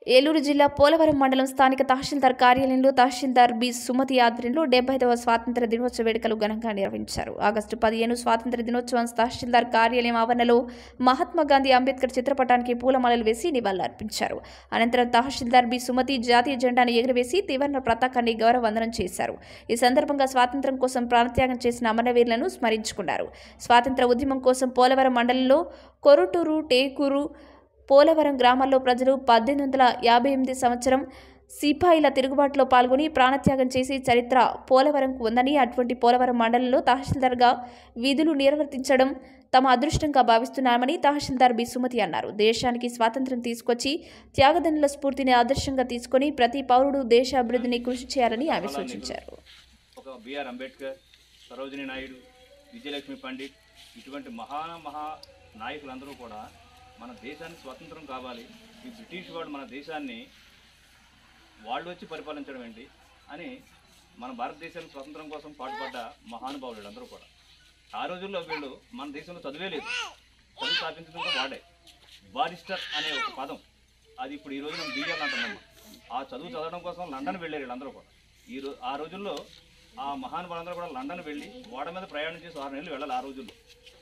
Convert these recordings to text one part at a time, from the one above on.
ఏలూరు జిల్లా పోలవరం మండలం స్థానిక తహసీల్దార్ కార్యాలయంలో తహసీల్దార్ బి సుమతి ఆధ్వర్యంలో డెబ్బై ఐదవ స్వాతంత్ర దినోత్సవ వేడుకలు ఘనంగా నిర్వహించారు ఆగస్టు పదిహేను స్వాతంత్ర దినోత్సవం తహసీల్దార్ కార్యాలయం ఆవరణలో మహాత్మా గాంధీ అంబేద్కర్ చిత్రపటానికి పూలమాలలు వేసి నివాళులర్పించారు అనంతరం తహసీల్దార్ బి సుమతి జాతీయ జెండాను ఎగురవేసి త్రివర్ణ పతాకాన్ని గౌరవవందనం చేశారు ఈ సందర్భంగా స్వాతంత్ర్యం కోసం ప్రాణత్యాగం చేసిన అమరవీరులను స్మరించుకున్నారు స్వాతంత్ర ఉద్యమం కోసం పోలవరం మండలంలో కొరుటూరు టేకూరు పోలవరం గ్రామాల్లో ప్రజలు పద్దెనిమిది వందల యాభై ఎనిమిది సంవత్సరం సిపాయిల తిరుగుబాటులో పాల్గొని ప్రాణత్యాగం చేసి చరిత్ర పోలవరంకు ఉందని అటువంటి పోలవరం మండలంలో తహసీల్దార్గా విధులు నిర్వర్తించడం తమ అదృష్టంగా భావిస్తున్నామని తహసీల్దార్ బి సుమతి అన్నారు దేశానికి స్వాతంత్ర్యం తీసుకొచ్చి త్యాగదనుల స్ఫూర్తిని ఆదర్శంగా తీసుకొని ప్రతి పౌరుడు దేశ అభివృద్ధిని కృషి చేయాలని ఆమె సూచించారు ఒక బిఆర్ అంబేద్కర్ సరోజిని నాయుడు విజయలక్ష్మి పండిట్ ఇటువంటి మహా మహా నాయకులందరూ కూడా మన దేశానికి స్వతంత్రం కావాలి ఈ బ్రిటిష్ వాడు మన దేశాన్ని వాళ్ళు వచ్చి పరిపాలించడం ఏంటి అని మన భారతదేశానికి స్వతంత్రం కోసం పాటుపడ్డ మహానుభావులు అందరూ కూడా ఆ రోజుల్లో వీళ్ళు మన దేశంలో చదివే లేదు చదువు స్థాపించడం కూడా వాడే బారిస్టర్ అనే ఒక పదం అది ఇప్పుడు ఈ రోజు మనం బీఎల్ అంటున్నాం ఆ చదువు చదవడం కోసం లండన్ వెళ్ళారు వీళ్ళందరూ కూడా ఈ రో ఆ రోజుల్లో ఆ మహానుభావులందరూ కూడా లండన్ వెళ్ళి ఓడ మీద ప్రయాణం చేసి ఆరు నెలలు వెళ్ళాలి ఆ రోజుల్లో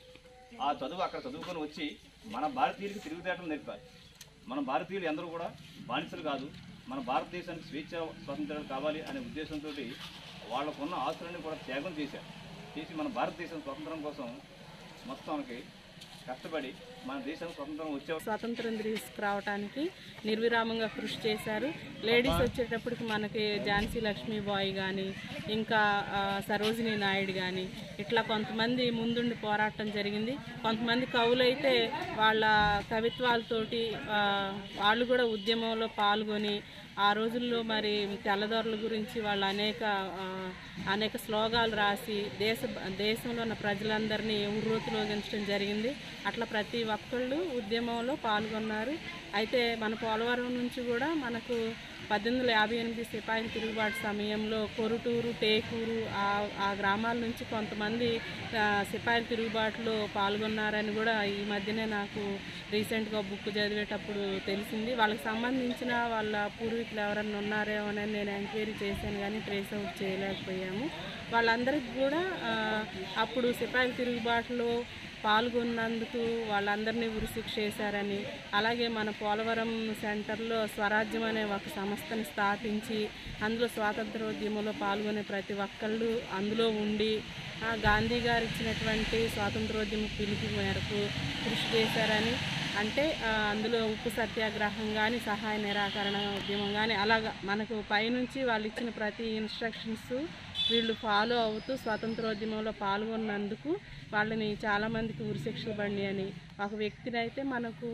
ఆ చదువు అక్కడ చదువుకొని వచ్చి మన భారతీయులకి తిరుగుదేటం నేర్పాలి మన భారతీయులు అందరూ కూడా బానిసలు కాదు మన భారతదేశానికి స్వేచ్ఛ స్వాతంత్రాలు కావాలి అనే ఉద్దేశంతో వాళ్ళకున్న ఆస్తులన్నీ కూడా త్యాగం చేశారు చేసి మన భారతదేశం స్వాతంత్రం కోసం మొత్తానికి కష్టపడి మన దేశానికి స్వతంత్రం వచ్చే స్వాతంత్రం తీసుకురావడానికి నిర్విరామంగా కృషి చేశారు లేడీస్ వచ్చేటప్పటికి మనకి ఝాన్సీ లక్ష్మీబాయి కానీ ఇంకా ఆ, సరోజిని నాయుడు కానీ ఇట్లా కొంతమంది ముందుండి పోరాటం జరిగింది కొంతమంది కవులైతే వాళ్ళ కవిత్వాలతోటి ఆ, వాళ్ళు కూడా ఉద్యమంలో పాల్గొని ఆ రోజుల్లో మరి తెల్లదొరల గురించి వాళ్ళు అనేక ఆ, అనేక శ్లోగాలు రాసి దేశ దేశంలో ఉన్న ప్రజలందరినీ ఉర్రూతులోగించడం జరిగింది అట్లా ప్రతి ఒక్కళ్ళు ఉద్యమంలో పాల్గొన్నారు అయితే మన పోలవరం నుంచి కూడా మనకు పద్దెనిమిది వందల యాభై ఎనిమిది సిపాయిల తిరుగుబాటు సమయంలో కొరుటూరు టేకూరు ఆ ఆ గ్రామాల నుంచి కొంతమంది ఆ, సిపాయిల తిరుగుబాటులో పాల్గొన్నారని కూడా ఈ మధ్యనే నాకు రీసెంట్గా బుక్ చదివేటప్పుడు తెలిసింది వాళ్ళకి సంబంధించిన వాళ్ళ పూర్వీకులు ఎవరన్నా ఉన్నారేమో అని నేను ఎంక్వైరీ చేశాను కానీ ట్రేస్ అవుట్ చేయలేకపోయాము వాళ్ళందరికీ కూడా ఆ, అప్పుడు సిపాయిల తిరుగుబాటులో పాల్గొన్నందుకు వాళ్ళందరినీ ఉరిశిక్ష చేశారని అలాగే మన పోలవరం సెంటర్లో స్వరాజ్యం అనే ఒక సంస్థని స్థాపించి అందులో స్వాతంత్రోద్యమంలో పాల్గొనే ప్రతి ఒక్కళ్ళు అందులో ఉండి ఆ, గాంధీ గారు ఇచ్చినటువంటి స్వాతంత్రోద్యమ పిలుపు మేరకు కృషి చేశారని అంటే ఆ, అందులో ఉప్పు సత్యాగ్రహం కానీ సహాయ నిరాకరణ ఉద్యమం కానీ అలాగా మనకు పైనుంచి వాళ్ళు ఇచ్చిన ప్రతి ఇన్స్ట్రక్షన్స్ వీళ్ళు ఫాలో అవుతూ స్వాతంత్రోద్యమంలో పాల్గొన్నందుకు వాళ్ళని చాలామందికి ఉరిశిక్షలు బండి అని ఒక వ్యక్తిని అయితే మనకు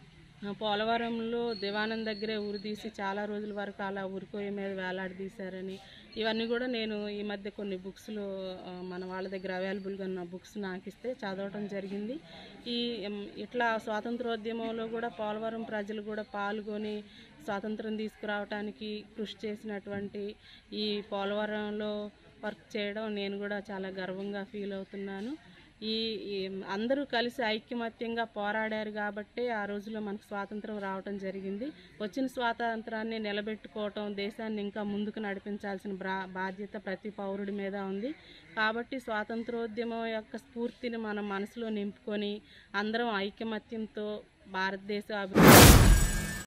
ఆ, పోలవరంలో దివానం దగ్గరే ఉరి తీసి చాలా రోజుల వరకు అలా ఉరికోయ మీద వేలాడదీశారని ఇవన్నీ కూడా నేను ఈ మధ్య కొన్ని బుక్స్లో ఆ, మన వాళ్ళ దగ్గర అవైలబుల్గా ఉన్న బుక్స్ నాకు ఇస్తే చదవటం జరిగింది ఈ ఉమ్, ఇట్లా స్వాతంత్రోద్యమంలో కూడా పోలవరం ప్రజలు కూడా పాల్గొని స్వాతంత్రం తీసుకురావడానికి కృషి చేసినటువంటి ఈ పోలవరంలో వర్క్ చేయడం నేను కూడా చాలా గర్వంగా ఫీల్ అవుతున్నాను ఈ ఈ అందరూ కలిసి ఐక్యమత్యంగా పోరాడారు కాబట్టి ఆ రోజుల్లో మనకు స్వాతంత్రం రావటం జరిగింది వచ్చిన స్వాతంత్రాన్ని నిలబెట్టుకోవటం దేశాన్ని ఇంకా ముందుకు నడిపించాల్సిన బ్రా బాధ్యత ప్రతి పౌరుడి మీద ఉంది కాబట్టి స్వాతంత్రోద్యమం యొక్క స్ఫూర్తిని మనం మనసులో నింపుకొని అందరం ఐకమత్యంతో భారతదేశ అభివృద్ధి